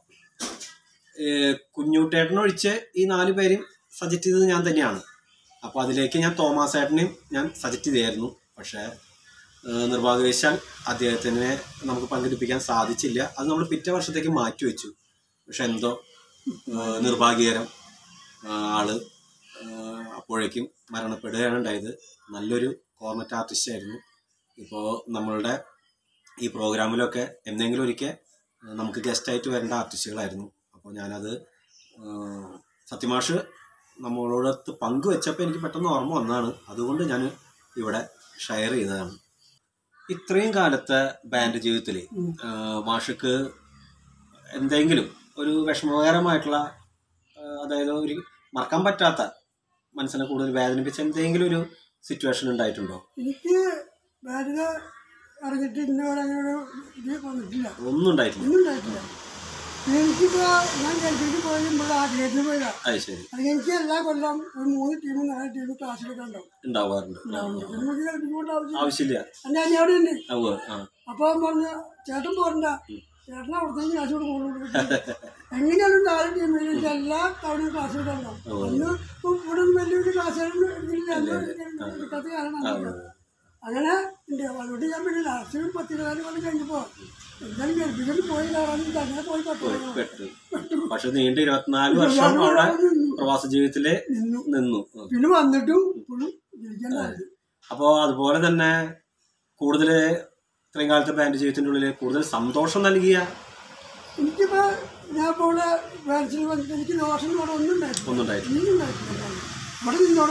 Speaker 2: കുഞ്ഞുട്ടേട്ടൻ ഒഴിച്ച് ഈ നാല് പേരും സജക്റ്റ് ചെയ്തത് ഞാൻ തന്നെയാണ് അപ്പോൾ അതിലേക്ക് ഞാൻ തോമാസ് ഏട്ടനെയും ഞാൻ സജക്റ്റ് ചെയ്തായിരുന്നു പക്ഷേ ഏഹ് നിർഭാഗ്യവശാൽ അദ്ദേഹത്തിനെ നമുക്ക് പങ്കെടുപ്പിക്കാൻ സാധിച്ചില്ല അത് നമ്മൾ പിറ്റേ വർഷത്തേക്ക് മാറ്റി വെച്ചു പക്ഷെ എന്തോ ഏഹ് നിർഭാഗ്യകരം ഏഹ് ആള് ഏഹ് അപ്പോഴേക്കും മരണപ്പെടുകയാണ് ഉണ്ടായത് നല്ലൊരു കോർണറ്റ് ആർട്ടിസ്റ്റ് ആയിരുന്നു ഇപ്പോൾ നമ്മളുടെ ഈ പ്രോഗ്രാമിലൊക്കെ എന്തെങ്കിലും ഒരിക്കൽ ഏഹ് നമുക്ക് ഗസ്റ്റായിട്ട് വരേണ്ട ആർട്ടിസ്റ്റുകളായിരുന്നു അപ്പോൾ ഞാനത് ഏഹ് സത്യമാഷ് നമ്മളോടൊത്ത് പങ്കുവെച്ചപ്പോൾ എനിക്ക് പെട്ടെന്ന് ഓർമ്മ വന്നതാണ് അതുകൊണ്ട് ഞാൻ ഇവിടെ ഷെയർ ചെയ്തതാണ് ഇത്രയും കാലത്തെ ബാൻഡ് ജീവിതത്തിൽ മാഷക്ക് എന്തെങ്കിലും ഒരു വിഷമകരമായിട്ടുള്ള ആ, അതായത് ഒരു മറക്കാൻ പറ്റാത്ത മനസ്സിനെ കൂടുതൽ വേദനിപ്പിച്ച എന്തെങ്കിലും ഒരു സിറ്റുവേഷൻ ഉണ്ടായിട്ടുണ്ടോ
Speaker 3: എനിക്ക് ബാറ്റിന് ഇറങ്ങിയിട്ട് ഇന്നവരെ അങ്ങനെ ഒരു ഇത് വന്നിട്ടില്ല
Speaker 2: ഒന്നും ഉണ്ടായിട്ടില്ല
Speaker 3: ഒന്നും ഉണ്ടായിട്ടില്ല പിന്നെ എനിക്കിപ്പോൾ ഞാൻ ഗൾഫിലേക്ക് പോയത് ഇവിടെ ആഗ്രഹത്തിന് പോയതാണ്
Speaker 2: അത് ശരി
Speaker 3: അത് എനിക്ക് എല്ലാ കൊല്ലം ഒരു മൂന്ന് ടീമും നാല് ടീമും ക്ലാസ്സിലൊക്കെ ഉണ്ടാവും
Speaker 2: ഉണ്ടാവാറുണ്ട് ആ,
Speaker 3: ഉണ്ടാവുന്നുണ്ട്. പിന്നെ നമുക്ക് ഗൾഫിൽ പോകേണ്ട ആവശ്യം
Speaker 2: ആവശ്യമില്ല
Speaker 3: എൻ്റെ അനി അവിടെ ഉണ്ട്
Speaker 2: ഉവ്വ്, ആ
Speaker 3: അപ്പോൾ അവൻ പറഞ്ഞു ചേട്ടൻ പോരണ്ട ചേട്ടൻ അവിടത്തേക്ക് ക്ലാസ് കൂടെ പോകുന്നു എങ്ങനെയാലും നാല് ടീമിൽ എനിക്ക് എല്ലാ തവണയും ക്ലാസ് എടുക്കണം അന്ന് ഇപ്പം ഇവിടെ ഒന്നും വലിയ വലിയ ക്ലാസ്സുകൾ എടുക്കാത്ത കാലമാണ് അങ്ങനെ ഉണ്ട് അതുകൊണ്ട് ഞാൻ പിന്നെ ലാസ്റ്റ് ഒരു പത്തിരുപതാല് കൊല്ലം കഴിഞ്ഞപ്പോൾ എന്തായാലും ഗൾഫിലേക്ക് പോയി കയറാനും അങ്ങനെ പോയി പറ്റുമോ
Speaker 2: പെട്ടു പക്ഷെ നീണ്ട ഇരുപത്തിനാല് വർഷം അവിടെ പ്രവാസ ജീവിതത്തില്
Speaker 3: നിന്നു
Speaker 2: നിന്നു ഉം.
Speaker 3: പിന്നെ വന്നിട്ടും ഇപ്പോഴും ജീവിക്കാൻ
Speaker 2: അപ്പോൾ അതുപോലെ തന്നെ കൂടുതൽ ഇത്രയും കാലത്തെ ബാൻഡ് ജീവിതത്തിൻ്റെ ഉള്ളിൽ കൂടുതൽ സന്തോഷം നൽകിയ
Speaker 3: എനിക്കിപ്പോൾ ഞാൻ ഇപ്പോൾ ഇവിടെ വാക്സിൻ വന്നിട്ട് എനിക്ക് ദോഷം ഇവിടെ ഒന്നും ഉണ്ടായിട്ടില്ല
Speaker 2: ഒന്നും ഉണ്ടായിട്ടില്ല
Speaker 3: ഒന്നും ഉണ്ടായിട്ടില്ല ഇവിടെ നിന്നോടെ കൊണ്ട്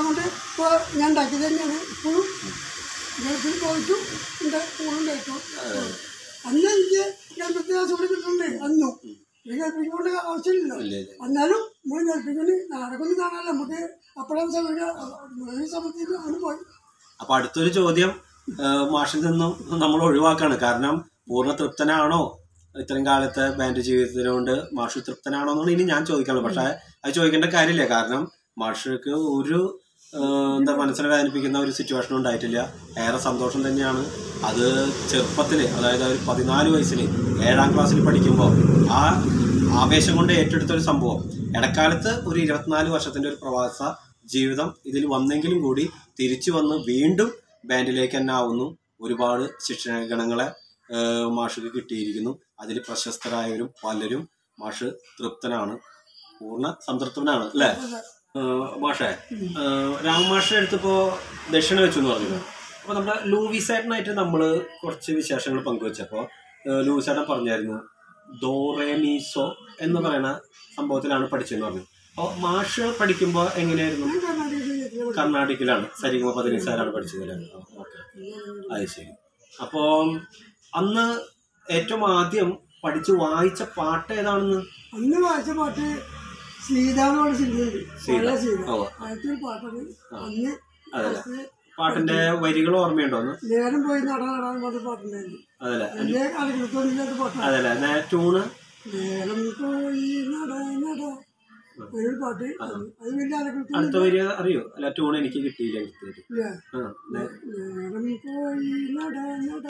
Speaker 3: ഇപ്പോൾ ഞാൻ ഉണ്ടാക്കിയത് തന്നെയാണ് ഇപ്പോഴും ഗൾഫിൽ പോയിട്ടും എൻ്റെ പൂളും കഴിക്കും അന്ന് എനിക്ക് ഗൾഫത്തെ ആ സുഖം കിട്ടുന്നുണ്ട് അന്നും ഈ ഗൾഫിക്ക് കൊണ്ട് ആവശ്യമില്ലല്ലോ
Speaker 2: ഇല്ല, ഇല്ല.
Speaker 3: എന്നാലും നമ്മൾ ഗൾഫിക്കൊണ്ട് നാടൊക്കെ ഒന്ന് കാണാനല്ലോ നമുക്ക് അപ്പോഴാണ് സമയം സമയത്ത് അവന് പോയി
Speaker 2: അപ്പൊ അടുത്തൊരു ചോദ്യം ആ, മാഷിൽ നിന്നും നമ്മൾ ഒഴിവാക്കാണ് കാരണം പൂർണ്ണ തൃപ്തനാണോ ഇത്രയും കാലത്തെ ബാൻഡ് ജീവിതത്തിനുകൊണ്ട് മാഷ് തൃപ്തനാണോ എന്നാണ് ഇനി ഞാൻ ചോദിക്കാനുള്ളത് പക്ഷെ അത് ചോദിക്കേണ്ട കാര്യമില്ല കാരണം മാഷക്ക് ഒരു ആ, എന്താ മനസ്സിനെ വേദനിപ്പിക്കുന്ന ഒരു സിറ്റുവേഷൻ ഉണ്ടായിട്ടില്ല ഏറെ സന്തോഷം തന്നെയാണ് അത് ചെറുപ്പത്തിൽ അതായത് ഒരു പതിനാല് വയസ്സിൽ ഏഴാം ക്ലാസ്സിൽ പഠിക്കുമ്പോൾ ആ ആവേശം കൊണ്ട് ഏറ്റെടുത്ത ഒരു സംഭവം ഇടക്കാലത്ത് ഒരു ഇരുപത്തിനാല് വർഷത്തിന്റെ ഒരു പ്രവാസ ജീവിതം ഇതിൽ വന്നെങ്കിലും കൂടി തിരിച്ചു വന്ന് വീണ്ടും ബാൻഡിലേക്ക് തന്നെ ആവുന്നു ഒരുപാട് ശിക്ഷണഗണങ്ങളെ ഏഹ്, മാഷുക്ക് കിട്ടിയിരിക്കുന്നു അതിൽ പ്രശസ്തരായവരും പലരും മാഷ് തൃപ്തനാണ് പൂർണ്ണ സംതൃപ്തനാണ് അല്ലേ ഏഹ്, മാഷേ ഏഹ്, രാമമാഷെ അടുത്തിപ്പോ ദക്ഷിണ വെച്ചു എന്ന് പറഞ്ഞു അപ്പൊ നമ്മുടെ ലൂവിസേട്ടനായിട്ട് നമ്മൾ കുറച്ച് വിശേഷങ്ങൾ പങ്കുവച്ചപ്പോൾ ലൂവിസേട്ടൻ പറഞ്ഞായിരുന്നു ഡോറേമീസോ എന്ന് പറയുന്ന സംഭവത്തിലാണ് പഠിച്ചതെന്ന് പറഞ്ഞു അപ്പോൾ മാഷ് പഠിക്കുമ്പോൾ എങ്ങനെയായിരുന്നു
Speaker 3: ഞാൻ കർണാടക സംഗീതത്തിൽ
Speaker 2: കർണാടകയിലാണ് സരിഗമ പതിനേസാരാണ് പഠിച്ചത് അല്ലേ ഓക്കെ അത് ശരി അപ്പോൾ അന്ന് ഏറ്റവും ആദ്യം പഠിച്ച് വായിച്ച പാട്ട് ഏതാണെന്ന്
Speaker 3: അന്ന് വായിച്ച പാട്ട് സീത എന്ന് പറഞ്ഞ സിനിമയുണ്ട്
Speaker 2: സീത.
Speaker 3: പഴയ സീത
Speaker 2: ഓ.
Speaker 3: ആദ്യത്തെ ഒരു പാട്ടാണ് അന്ന്
Speaker 2: അതല്ലേ
Speaker 3: first
Speaker 2: പാട്ടിന്റെ വരികൾ ഓർമ്മയുണ്ടോ ഒന്ന്
Speaker 3: നേരം പോയി നട നടാൻ പറഞ്ഞ പാട്ടുണ്ടായിരുന്നു
Speaker 2: അതല്ലേ
Speaker 3: വലിയ കാലഘട്ടത്തിലില്ലാത്ത പാട്ടാണ്
Speaker 2: അതല്ലേ നേ ട്യൂണ്
Speaker 3: നേരം പോയി നട നട ഒരു പാട്ട് അത് വലിയ കാലഘട്ടത്തിൽ
Speaker 2: അടുത്ത വരി അറിയോ അല്ല ട്യൂൺ എനിക്ക് കിട്ടിയില്ല കൃത്യമായിട്ട്
Speaker 3: ഇല്ല.
Speaker 2: ആ നേ-
Speaker 3: നേരം പോയി നട നട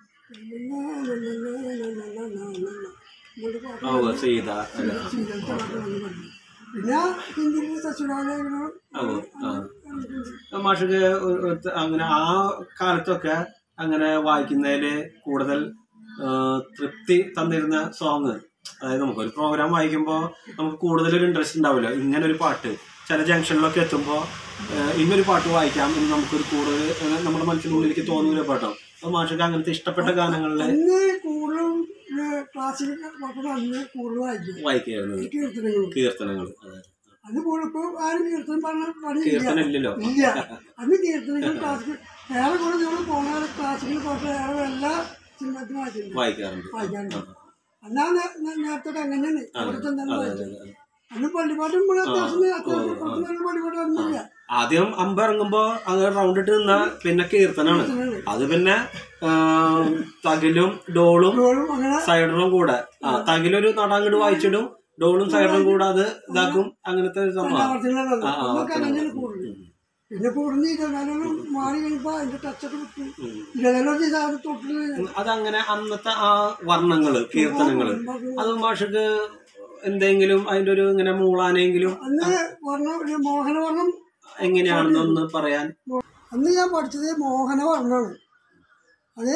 Speaker 3: ഇങ്ങോട്ട് പാട്ട്
Speaker 2: ഓ സീത അല്ല
Speaker 3: സീതത്തെ പാട്ടാണ് പാടുന്നത്. പിന്നെ ഹിന്ദിയിൽ സച്ചുരാലയങ്ങളും
Speaker 2: ഓ ആ മാഷക്ക് ഒരു- ഒരു- അങ്ങനെ ആ കാലത്തൊക്കെ അങ്ങനെ വായിക്കുന്നതിൽ കൂടുതൽ ആ, തൃപ്തി തന്നിരുന്ന സോങ് അതായത് നമുക്കൊരു പ്രോഗ്രാം വായിക്കുമ്പോൾ നമുക്ക് കൂടുതൽ ഒരു ഇൻട്രസ്റ്റ് ഉണ്ടാവില്ല ഇങ്ങനെ ഒരു പാട്ട് ചില ജംഗ്ഷനിലൊക്കെ എത്തുമ്പോൾ ഇന്നൊരു പാട്ട് വായിക്കാം എന്ന് നമുക്കൊരു കൂടുതൽ ആ, നമ്മുടെ മനസ്സിനുള്ളിലേക്ക് തോന്നുന്ന ഒരു പാട്ടോ അപ്പോൾ മാഷക്ക് അങ്ങനത്തെ ഇഷ്ടപ്പെട്ട ഗാനങ്ങളിൽ
Speaker 3: അന്ന് കൂടുതലും ക്ലാസ്സിക്കൽ പാട്ടുകൾ അന്ന് കൂടുതൽ വായിക്കും
Speaker 2: വായിക്കുകയായിരുന്നു
Speaker 3: കീർത്തനങ്ങളും
Speaker 2: കീർത്തനങ്ങൾ അതെ.
Speaker 3: അന്ന് കൂടുതൽ ഇപ്പോൾ ആരും കീർത്തനം പറഞ്ഞ പണിയില്ല
Speaker 2: കീർത്തനം ഇല്ലല്ലോ
Speaker 3: ഇല്ല അന്ന് കീർത്തനങ്ങൾ ക്ലാസ്സിക്കൽ ഏറെ കൂടെ നമ്മൾ പോണ ക്ലാസ്സിക്കൽ പാട്ട് ഏറെ എല്ലാ സിനിമത്തിനും വായിച്ചിട്ടുണ്ട്
Speaker 2: വായിക്കാറുണ്ട്
Speaker 3: വായിക്കാറുണ്ട് അന്നാ നേ- നേ- നേരത്തെ അങ്ങനെയാണ് അവിടെ ചെന്നാലും
Speaker 2: അതെ,
Speaker 3: വായിച്ചത്
Speaker 2: അതെ, അതെ.
Speaker 3: അന്ന് പള്ളിപ്പാട്ടും ഇവിടെ അത്യാവശ്യം അത്യാവശ്യം കുറച്ച് നേരം പള്ളിപ്പാട്ട് വന്നില്ല
Speaker 2: ആദ്യം അമ്പ ഇറങ്ങുമ്പോ അത് റൗണ്ട് ഇട്ട് നിന്ന പിന്നെ കീർത്തനാണ് അത് പിന്നെ ആ, തകിലും ഡോളും
Speaker 3: ഇപ്പോഴും അങ്ങനെ
Speaker 2: സൈഡറും കൂടെ ആ തകിലൊരു നടാങ്ങട് വായിച്ചിടും ഡോളും സൈഡറും കൂടെ അത് ഇതാക്കും അങ്ങനത്തെ ഒരു സംഭവം
Speaker 3: ആവർത്തനങ്ങൾ വന്നു
Speaker 2: ആ, ആ,
Speaker 3: അന്നൊക്കെ അങ്ങനെയാണ് കൂടുതൽ പിന്നെ കൂടുതൽ ഇരുപത്തിനാലും മാറി കഴിയുമ്പോൾ അതിന്റെ ടച്ചൊക്കെ വിട്ടു ഇരുപത്തിനാലും ചെയ്താൽ തൊട്ടിൽ
Speaker 2: അതങ്ങനെ അന്നത്തെ ആ വർണ്ണങ്ങള് കീർത്തനങ്ങള് അത് മാഷക്ക് എന്തെങ്കിലും അതിന്റെ ഒരു ഇങ്ങനെ മൂളാനെങ്കിലും
Speaker 3: അന്ന് വർണ്ണം ഒരു മോഹനവർണ്ണം
Speaker 2: എങ്ങനെയാണെന്നൊന്ന് പറയാൻ
Speaker 3: അന്ന് ഞാൻ പഠിച്ചത് മോഹനവർണ്ണമാണ് അത്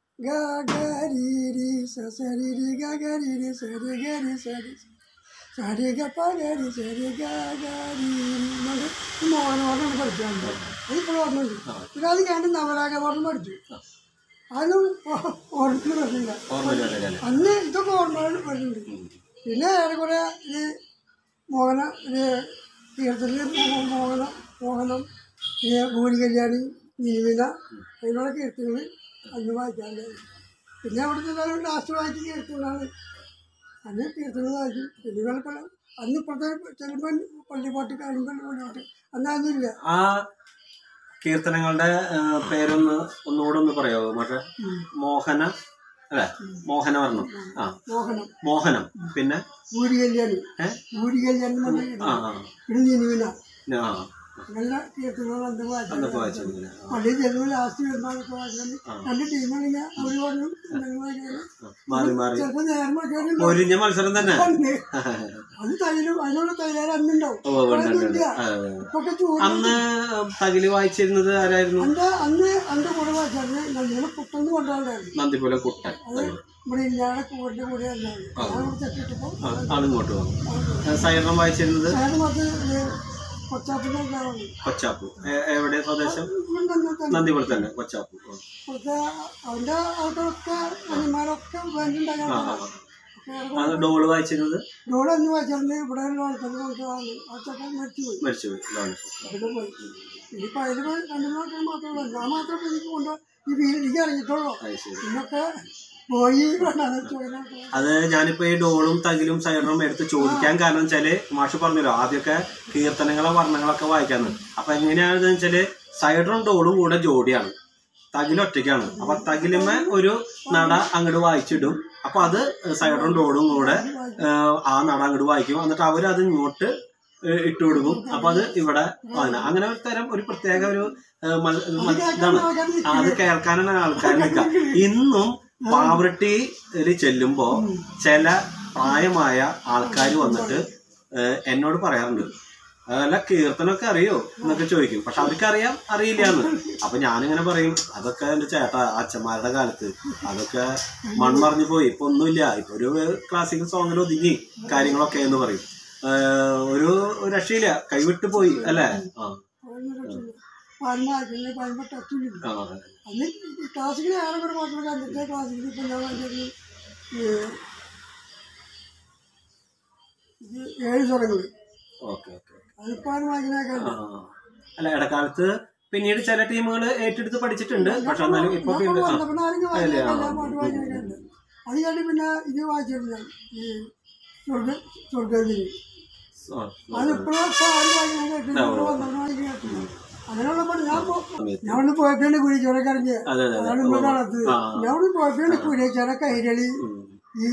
Speaker 3: ഗരി സരി ഗരി സരി ഗരി സരി സരി ഗപ്പ ഗരി സരി ഗരി മോഹനവർണ്ണം പഠിക്കാറുണ്ട് അതിപ്പോൾ ഓർമ്മയുണ്ട് പിന്നെ അത് ഞാൻ നവരാഗവർണ്ണം പഠിച്ചു അതിനും ഓർമ്മ പ്രശ്നമില്ല
Speaker 2: ഓർമ്മയില്ല
Speaker 3: അന്ന് ഇതൊക്കെ ഓർമ്മ വരുന്നുണ്ട് പിന്നെ ഏറെക്കുറെ ഈ മോഹന ഈ കീർത്തനിൽ മോഹന മോഹനം ഈ ഭൂരി കല്യാണി നീവിന അതിനുള്ള കീർത്തനങ്ങൾ അന്ന് വായിക്കാറുണ്ട് പിന്നെ അവിടെ ചെന്നാലും ലാസ്റ്റ് വായിച്ച കീർത്തനങ്ങളാണ് അന്ന് കീർത്തനങ്ങൾ വായിക്കും പിന്നെ പല അന്ന് ഇപ്പോഴത്തെ ചെല്ലുമ്പോൾ പള്ളിപ്പാട്ട് കഴിയുമ്പോൾ പള്ളിപ്പാട്ട് അന്ന് അതൊന്നുമില്ല
Speaker 2: ആ കീർത്തനങ്ങളുടെ ആ, പേരൊന്ന് ഒന്നുകൂടെ ഒന്ന് പറയാമോ മറ്റേ മോഹന അല്ലെ മോഹനവർണ്ണം ആ
Speaker 3: മോഹനം
Speaker 2: മോഹനം പിന്നെ
Speaker 3: ഭൂരി കല്യാണി
Speaker 2: ഏ?
Speaker 3: ഭൂരി കല്യാണി എന്ന് പറഞ്ഞ
Speaker 2: ആ
Speaker 3: കീർത്തനം.
Speaker 2: ആ
Speaker 3: പിന്നെ നീനുവിന
Speaker 2: ആ
Speaker 3: നല്ല കീർത്തനങ്ങൾ അന്ന്
Speaker 2: അതൊക്കെ
Speaker 3: വായിച്ചു
Speaker 2: വായിച്ചിരുന്നില്ല
Speaker 3: പള്ളിയിൽ ചെല്ലുമ്പോൾ ലാസ്റ്റ് വരുമ്പോഴൊക്കെ വായിക്കാൻ രണ്ട് ടീമാണെങ്കിൽ അവർ പറഞ്ഞു
Speaker 2: മാറി മാറി
Speaker 3: ചിലപ്പോൾ നേരം വെക്കാനും
Speaker 2: പൊരിഞ്ഞ മത്സരം തന്നെ
Speaker 3: അത് തൈലും അതിനുള്ള തൈലാരം അന്നുണ്ടാവും
Speaker 2: ഓ ഉണ്ട്, ഉണ്ട്, ഉണ്ട്.
Speaker 3: ഇല്ല.
Speaker 2: ആ,
Speaker 3: ഇപ്പൊക്കെ ചൂട്
Speaker 2: അന്ന് തകില് വായിച്ചിരുന്നത് ആരായിരുന്നു
Speaker 3: അന്ന് അന്ന് അന്റെ കൂടെ വായിച്ചാൽ നമ്മള് പുറത്തുനിന്ന് കൊണ്ടുപോകണ്ടായിരുന്നു
Speaker 2: നന്ദിപോലെ കുട്ടൻ
Speaker 3: അത് ഇവിടെ ഇല്ലാതെ കൂടിന്റെ കൂടെ അല്ലാതെ ഞാൻ ഇവിടെ തെറ്റിട്ടപ്പോ
Speaker 2: ആ, ആളിങ്ങോട്ട് പോകും സൈറം വായിച്ചിരുന്നത്
Speaker 3: നേരം അത് കൊച്ചാപ്പിന്റെ ഉണ്ടാവുന്നു
Speaker 2: കൊച്ചാപ്പു എ- എവിടെ സ്വദേശം
Speaker 3: ഇവിടെ തന്നെ തന്നെ
Speaker 2: നന്ദിപോലെ തന്നെ കൊച്ചാപ്പു ആ.
Speaker 3: ഇവിടുത്തെ അവന്റെ ആൾക്കാരൊക്കെ അനിമാരൊക്കെ വേണ്ടിണ്ടാകാൻ
Speaker 2: ആ, ആ. അത് ഡോള് വായിച്ചിരുന്നത്
Speaker 3: ഇവിടെ ഒന്ന് വായിച്ചാൽ ഇവിടെ ഉള്ള ആൾക്കാർ കൊണ്ടുപോകാൻ ആ ചക്കൻ മരിച്ചുപോയി
Speaker 2: മരിച്ചുപോയി ഇതാണ്.
Speaker 3: അവിടെ പോയി ഇനിയിപ്പോൾ അതിൽ രണ്ടു മൂന്ന് ആൾക്കാർ മാത്രമല്ല ഞാൻ മാത്രം ഇപ്പൊ എനിക്ക് കൊണ്ട് ഈ വീട്ടിലേക്ക് ഇറങ്ങിയിട്ടുള്ളൂ
Speaker 2: അത് ശരി
Speaker 3: ഇന്നൊക്കെ പോയി വേണ്ടാന്ന് ചോദിക്കാൻ
Speaker 2: അത് ഞാനിപ്പോ ഈ ഡോളും തകിലും സൈഡറും എടുത്ത് ചോദിക്കാൻ കാരണം വെച്ചാല് മാഷ് പറഞ്ഞല്ലോ ആദ്യമൊക്കെ കീർത്തനങ്ങളോ വർണ്ണങ്ങളൊക്കെ വായിക്കാന്ന് അപ്പൊ എങ്ങനെയാണെന്ന് വെച്ചാല് സൈഡറും ഡോളും കൂടെ ജോഡിയാണ് തകിൽ ഒറ്റയ്ക്കാണ് അപ്പൊ തകിലുമ്മ ഒരു നട അങ്ങോട്ട് വായിച്ചിടും അപ്പൊ അത് സൈഡറും ഡോളും കൂടെ ഏഹ്, ആ നട അങ്ങോട്ട് വായിക്കും എന്നിട്ട് അവരത് ഇങ്ങോട്ട് ഏഹ്, ഇട്ട് കൊടുക്കും അപ്പൊ അത് ഇവിടെ വായന അങ്ങനെ ഒരു തരം ഒരു പ്രത്യേക ഒരു ഏഹ്, മൽ- മൽ- ഇതാണ് ആ, അത് കേൾക്കാനാണ് ആൾക്കാർ നിൽക്കുക ഇന്നും പാവറട്ടിയിൽ ചെല്ലുമ്പോ ചില പ്രായമായ ആൾക്കാർ വന്നിട്ട് ഏഹ്, എന്നോട് പറയാറുണ്ട് അതല്ല കീർത്തനൊക്കെ അറിയോ എന്നൊക്കെ ചോദിക്കും പക്ഷെ അവർക്ക് അറിയാം അറിയില്ല എന്ന് അപ്പൊ ഞാനിങ്ങനെ പറയും അതൊക്കെ എന്റെ ചേട്ടാ അച്ഛന്മാരുടെ കാലത്ത് അതൊക്കെ മൺമറിഞ്ഞു പോയി ഇപ്പൊ ഒന്നുമില്ല ഇപ്പൊ ഒരു ക്ലാസിക്കൽ സോങ്ങിൽ ഒതുങ്ങി കാര്യങ്ങളൊക്കെ എന്ന് പറയും ഏഹ്, ഒരു രക്ഷയില്ല കൈവിട്ട് പോയി അല്ലേ ആ
Speaker 3: പതിനായിരത്തില് പതിനെട്ട് ടച്ചില്ല
Speaker 2: ആ
Speaker 3: അന്ന് ക്ലാസ്സിക്കൽ ഏറെ ഒരു പാട്ടുകൾ കണ്ടിട്ട് ക്ലാസ്സിക്കൽ ഇപ്പം ഞാൻ വേണ്ടത് ഇത് ഏഴ് സ്വരങ്ങൾ
Speaker 2: ഓക്കെ ഓക്കെ
Speaker 3: അതിപ്പോൾ ആരും വായിക്കുന്നതൊക്കെ
Speaker 2: ആ. അല്ല ഇടക്കാലത്ത് പിന്നീട് ചില ടീമുകൾ ഏറ്റെടുത്ത് പഠിച്ചിട്ടുണ്ട് പക്ഷെ എന്നാലും ഇപ്പൊ പിന്നെ ആ,
Speaker 3: വന്നപ്പോൾ ആരെങ്കിലും
Speaker 2: അല്ലേ, ആ.
Speaker 3: വായിക്കാൻ പാട്ട് വായിക്കുന്നതൊക്കെ ഉണ്ട് അത് കഴിഞ്ഞ് പിന്നെ ഇത് വായിച്ചിരുന്നു ഞാൻ ഈ സ്വർഗ സ്വർഗതിരി
Speaker 2: ആ,
Speaker 3: അതിപ്പോഴും ഇപ്പോൾ ആരും വായിക്കാൻ കേട്ടില്ല
Speaker 2: ആ,
Speaker 3: ഇവിടെ വന്നപ്പോൾ വായിക്കാൻ കേട്ടില്ല അങ്ങനെയുള്ള പാട്ട് ഞാൻ പോ-
Speaker 2: സമയത്ത്.
Speaker 3: ഞാൻ ഒന്ന് പോയപ്പോഴാണ് കുരിച്ചോരക്കറിഞ്ഞ്
Speaker 2: അതെ അതെ
Speaker 3: അതാണ്
Speaker 2: അതെ
Speaker 3: ഇവിടെ
Speaker 2: ഓ,
Speaker 3: കാണത്ത്
Speaker 2: ആ,
Speaker 3: ഞാൻ അവിടെ പോയപ്പോഴാണ് കുരിച്ചോര കൈരളി
Speaker 2: ഉം.
Speaker 3: ഈ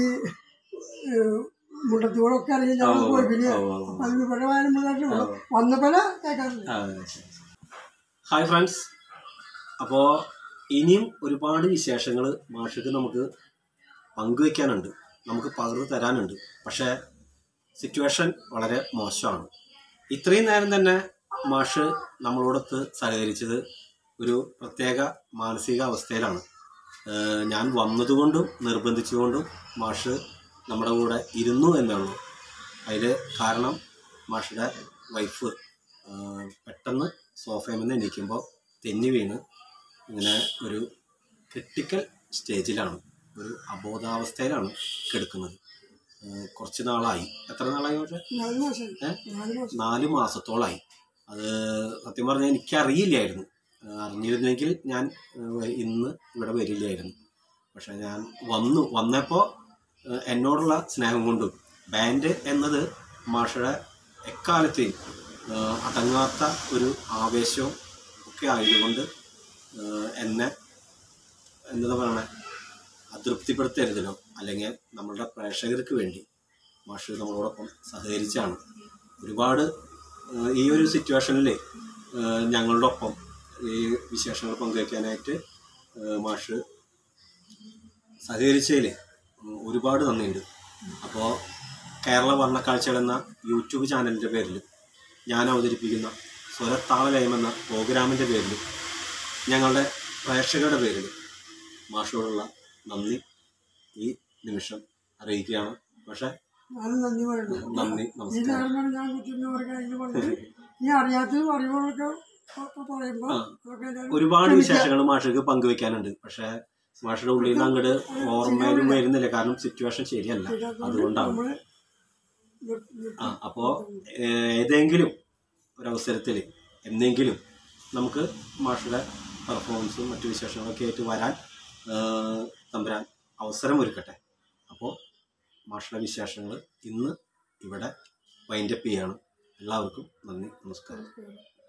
Speaker 3: മുണ്ടത്തൂടൊക്കെ അറിയാൻ ഞാൻ
Speaker 2: ഓ,
Speaker 3: പോയി പിന്നെ
Speaker 2: ഓ, ഓ, ഓ.
Speaker 3: അപ്പൊ അതിന് പല വായനമുള്ളതായിട്ട് വന്നപ്പോലെ കേൾക്കാറില്ല
Speaker 2: ആ, ശരി, ശരി. ഹായ് ഫ്രണ്ട്സ് അപ്പോൾ ഇനിയും ഒരുപാട് വിശേഷങ്ങൾ മാഷക്ക് നമുക്ക് പങ്കുവെക്കാനുണ്ട് നമുക്ക് പകർന്നു തരാനുണ്ട് പക്ഷേ സിറ്റുവേഷൻ വളരെ മോശമാണ് ഇത്രയും നേരം തന്നെ മാഷ് നമ്മളോടൊത്ത് സഹകരിച്ചത് ഒരു പ്രത്യേക മാനസിക അവസ്ഥയിലാണ് ഏഹ് ഞാൻ വന്നതുകൊണ്ടും നിർബന്ധിച്ചുകൊണ്ടും മാഷ് നമ്മുടെ കൂടെ ഇരുന്നു എന്നുള്ളൂ അതിൽ കാരണം മാഷുടെ വൈഫ് ഏഹ് പെട്ടെന്ന് സോഫയിൽ നിന്ന് എണീക്കുമ്പോൾ തെന്നി വീണ് ഇങ്ങനെ ഒരു ക്രിട്ടിക്കൽ സ്റ്റേജിലാണ് ഒരു അബോധാവസ്ഥയിലാണ് കിടക്കുന്നത് ഏഹ് കുറച്ച് നാളായി എത്ര നാളായി പക്ഷേ
Speaker 3: നാല് മാസം
Speaker 2: ഏ?
Speaker 3: നാല് മാസം
Speaker 2: നാല് മാസത്തോളായി അത് സത്യം പറഞ്ഞാൽ എനിക്കറിയില്ലായിരുന്നു ഏഹ് അറിഞ്ഞിരുന്നെങ്കിൽ ഞാൻ ഏഹ് ഇന്ന് ഇവിടെ വരില്ലായിരുന്നു പക്ഷെ ഞാൻ വന്നു വന്നപ്പോൾ ഏഹ് എന്നോടുള്ള സ്നേഹം കൊണ്ടും ബാൻഡ് എന്നത് മാഷയുടെ എക്കാലത്തെയും ഏഹ് അടങ്ങാത്ത ഒരു ആവേശവും ഒക്കെ ആയതുകൊണ്ട് ഏഹ് എന്നെ എന്താ പറയണേ അതൃപ്തിപ്പെടുത്തരുതല്ലോ അല്ലെങ്കിൽ നമ്മളുടെ പ്രേക്ഷകർക്ക് വേണ്ടി മാഷ് നമ്മളോടൊപ്പം സഹകരിച്ചാണ് ഒരുപാട് ഏഹ് ഈ ഒരു സിറ്റുവേഷനിൽ ഞങ്ങളുടെ ഒപ്പം ഈ വിശേഷങ്ങൾ പങ്കുവയ്ക്കാനായിട്ട് ഏഹ് മാഷ് സഹകരിച്ചതിൽ ഒരുപാട് നന്ദിയുണ്ട് അപ്പോൾ കേരള വർണ്ണക്കാഴ്ചകൾ എന്ന യൂട്യൂബ് ചാനലിൻ്റെ പേരിൽ ഞാൻ അവതരിപ്പിക്കുന്ന സ്വരത്താളലയം എന്ന പ്രോഗ്രാമിൻ്റെ പേരിൽ ഞങ്ങളുടെ പ്രേക്ഷകരുടെ പേരിൽ മാഷോടുള്ള നന്ദി ഈ നിമിഷം അറിയിക്കുകയാണ് പക്ഷേ
Speaker 3: ഞാനും നന്ദി പറയുന്നു
Speaker 2: നന്ദി
Speaker 3: ഈ
Speaker 2: നമസ്കാരം
Speaker 3: നേരമാണ് ഞാൻ കുറ്റുന്നവർക്ക് അതിന് പറഞ്ഞത് ഈ അറിയാത്തതും അറിവുകളൊക്കെ പറയുമ്പോൾ
Speaker 2: ആ.
Speaker 3: അതൊക്കെ എല്ലാവരും
Speaker 2: ഒരുപാട്
Speaker 3: ക്ഷമിക്കുക.
Speaker 2: വിശേഷങ്ങൾ മാഷക്ക് പങ്കുവെക്കാനുണ്ട് പക്ഷെ മാഷയുടെ ഉള്ളിൽ നിന്ന് അങ്ങോട്ട് ഓർമ്മയിലും വരുന്നില്ല കാരണം സിറ്റുവേഷൻ ശരിയല്ല അതുകൊണ്ടാണ്
Speaker 3: നമ്മള് നിർ- നിർ-
Speaker 2: ആ അപ്പോൾ ഏതെങ്കിലും ഒരവസരത്തിൽ എന്തെങ്കിലും നമുക്ക് മാഷയുടെ പെർഫോമൻസും മറ്റു വിശേഷങ്ങളൊക്കെ ആയിട്ട് വരാൻ ആ, തമ്പുരാൻ അവസരം ഒരുക്കട്ടെ അപ്പോൾ മാഷയുടെ വിശേഷങ്ങൾ ഇന്ന് ഇവിടെ വൈൻഡപ്പ് ചെയ്യാണ് എല്ലാവർക്കും നന്ദി നമസ്കാരം
Speaker 3: നമസ്കാരം.